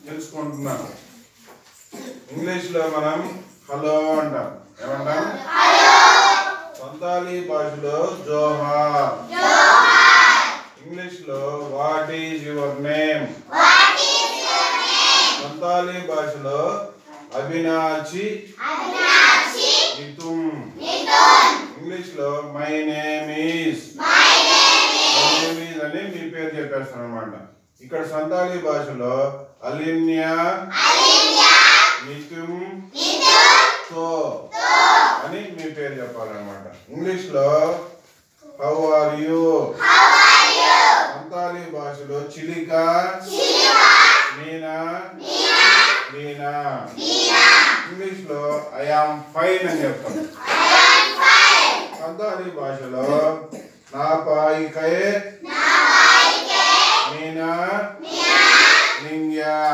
తెలుసుకుంటున్నాం ఇంగ్లీష్ లో మనం హలో అంటాం ఏమంటాం సంతాలీ భాషలో జోహార్ ఇంగ్లీష్ లో what is your name Santali భాషలో అవినాచి నితుమ్ ఇంగ్లీష్ లో my name is my name is అని మీ పేరు చెప్పేస్తాను అనమాట ఇక్కడ సంతాలీ భాషలో అలిన్యా నితుమ్ తో అని మీ పేరు చెప్పాలన్నమాట ఇంగ్లీష్ లో హౌ ఆర్ యు సంతాలీ భాషలో చిలిక మీనా మీనా ఇంగ్లీష్ లో ఐ ఆమ్ ఫైన్ అని చెప్తాం సంతాలీ భాషలో నా పాయికై మీనా నింగ్యా